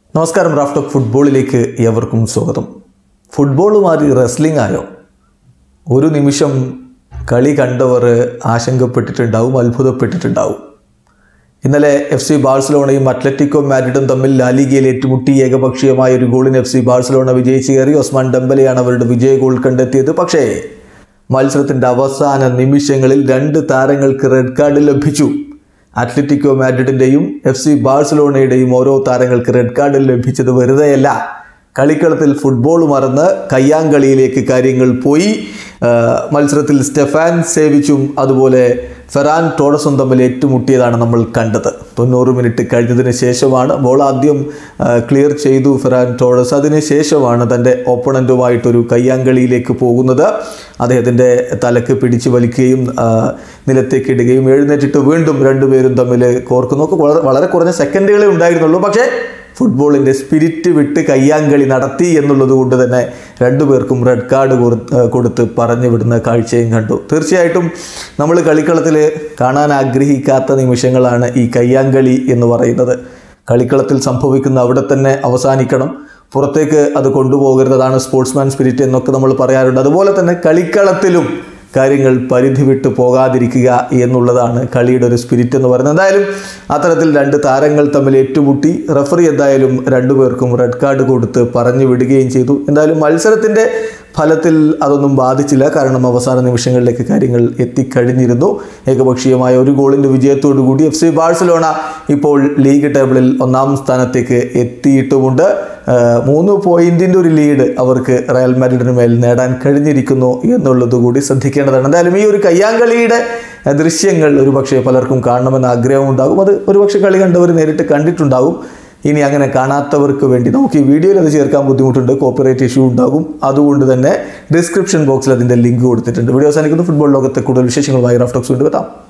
നമസ്കാരം raft of ഫുട്ബോളിലേക്ക് എവർക്കും സ്വാഗതം ഫുട്ബോൾ മാറി റെസ്ലിംഗ് ആയോ ഒരു നിമിഷം കളി കണ്ടവർ ആശങ്കപ്പെട്ടിട്ടുണ്ടാവും അത്ഭുതപ്പെട്ടിട്ടുണ്ടാവും ഇന്നലെ എഫ് സി ബാഴ്സലോണയും അത്ലറ്റിക്കോ മാഡ്രിഡും തമ്മിൽ ലാലിഗയിൽ ഏറ്റുമുട്ടി ഏകപക്ഷീയമായ ഒരു ഗോളിന് എഫ് സി ബാഴ്സലോണ വിജയിച്ച് കയറി ഒസ്മാൻ ഡംബലെയാണ് അവരുടെ വിജയ ഗോൾ കണ്ടെത്തിയത് പക്ഷേ മത്സരത്തിൻ്റെ അവസാന നിമിഷങ്ങളിൽ രണ്ട് താരങ്ങൾക്ക് റെഡ് കാർഡ് ലഭിച്ചു അത്ലറ്റിക്കോ മാഡ്രിഡിൻ്റെയും എഫ് സി ബാഴ്സലോണയുടെയും ഓരോ താരങ്ങൾക്ക് റെഡ് കാർഡ് ലഭിച്ചത് വെറുതെയല്ല കളിക്കളത്തിൽ ഫുട്ബോൾ മറന്ന് കയ്യാങ്കളിയിലേക്ക് കാര്യങ്ങൾ പോയി ആ, മത്സരത്തിൽ സ്റ്റെഫാൻ സേവിച്ചും അതുപോലെ ഫെറാൻ ടോഡസും തമ്മിൽ ഏറ്റുമുട്ടിയതാണ് നമ്മൾ കണ്ടത് തൊണ്ണൂറ് മിനിറ്റ് കഴിഞ്ഞതിന് ശേഷമാണ് ബോൾ ആദ്യം ആ, ക്ലിയർ ചെയ്തു ഫെറാൻ ടോഡസ് അതിന് ശേഷമാണ് തൻ്റെ ഓപ്പണൻറ്റുമായിട്ടൊരു കയ്യാങ്കളിയിലേക്ക് പോകുന്നത് അദ്ദേഹത്തിൻ്റെ തലക്ക് പിടിച്ച് വലിക്കുകയും ആ, നിലത്തേക്ക് ഇടുകയും എഴുന്നേറ്റിട്ട് വീണ്ടും രണ്ടുപേരും തമ്മിൽ കോർക്കുന്നു ഒക്കെ വളരെ വളരെ കുറഞ്ഞ സെക്കൻഡുകളെ ഉണ്ടായിരുന്നുള്ളൂ പക്ഷേ ഫുട്ബോളിൻ്റെ സ്പിരിറ്റ് വിട്ട് കയ്യാങ്കളി നടത്തി എന്നുള്ളത് കൊണ്ട് തന്നെ രണ്ടുപേർക്കും റെഡ് കാർഡ് കൊടുത്ത് പറഞ്ഞു വിടുന്ന കാഴ്ചയും കണ്ടു തീർച്ചയായിട്ടും നമ്മൾ കളിക്കളത്തിൽ കാണാൻ ആഗ്രഹിക്കാത്ത നിമിഷങ്ങളാണ് ഈ കയ്യാങ്കളി എന്ന് പറയുന്നത് കളിക്കളത്തിൽ സംഭവിക്കുന്ന അവിടെ തന്നെ അവസാനിക്കണം പുറത്തേക്ക് അത് കൊണ്ടുപോകരുത് സ്പോർട്സ്മാൻ സ്പിരിറ്റ് എന്നൊക്കെ നമ്മൾ പറയാറുണ്ട് അതുപോലെ തന്നെ കളിക്കളത്തിലും കാര്യങ്ങൾ പരിധി വിട്ട് പോകാതിരിക്കുക എന്നുള്ളതാണ് കളിയുടെ ഒരു സ്പിരിറ്റ് എന്ന് പറയുന്നത് എന്തായാലും അത്തരത്തിൽ രണ്ട് താരങ്ങൾ തമ്മിൽ ഏറ്റുമുട്ടി റഫറി എന്തായാലും രണ്ടുപേർക്കും റെഡ് കാർഡ് കൊടുത്ത് പറഞ്ഞു വിടുകയും ചെയ്തു എന്തായാലും മത്സരത്തിൻ്റെ ഫലത്തിൽ അതൊന്നും ബാധിച്ചില്ല കാരണം അവസാന നിമിഷങ്ങളിലേക്ക് കാര്യങ്ങൾ എത്തിക്കഴിഞ്ഞിരുന്നു ഏകപക്ഷീയമായ ഒരു ഗോളിൻ്റെ വിജയത്തോടു കൂടി എഫ് സി ബാഴ്സലോണ ഇപ്പോൾ ലീഗ് ടേബിളിൽ ഒന്നാം സ്ഥാനത്തേക്ക് എത്തിയിട്ടുമുണ്ട് ആ, മൂന്ന് പോയിന്റിൻ്റെ ഒരു ലീഡ് അവർക്ക് റയൽ മാഡ്രിഡിന് മേൽ നേടാൻ കഴിഞ്ഞിരിക്കുന്നു എന്നുള്ളത് കൂടി ശ്രദ്ധിക്കേണ്ടതാണ് എന്തായാലും ഈ ഒരു കയ്യാങ്കളിയുടെ ആ, ദൃശ്യങ്ങൾ ഒരുപക്ഷെ പലർക്കും കാണണമെന്ന് ആഗ്രഹമുണ്ടാകും അത് ഒരുപക്ഷെ കളി കണ്ടവർ നേരിട്ട് കണ്ടിട്ടുണ്ടാകും ഇനി അങ്ങനെ കാണാത്തവർക്ക് വേണ്ടി നമുക്ക് ഈ വീഡിയോയിൽ അത് ചേർക്കാൻ ബുദ്ധിമുട്ടുണ്ട് കോപ്പിറൈറ്റ് ഇഷ്യൂ ഉണ്ടാകും അതുകൊണ്ട് തന്നെ ഡിസ്ക്രിപ്ഷൻ ബോക്സിൽ അതിൻ്റെ ലിങ്ക് കൊടുത്തിട്ടുണ്ട് വീഡിയോ അവസാനിക്കുന്നു ഫുട്ബോൾ ലോകത്തെ കൂടുതൽ വിശേഷങ്ങളുമായി റഫ്റ്റോക്സ് വീണ്ടും എത്താം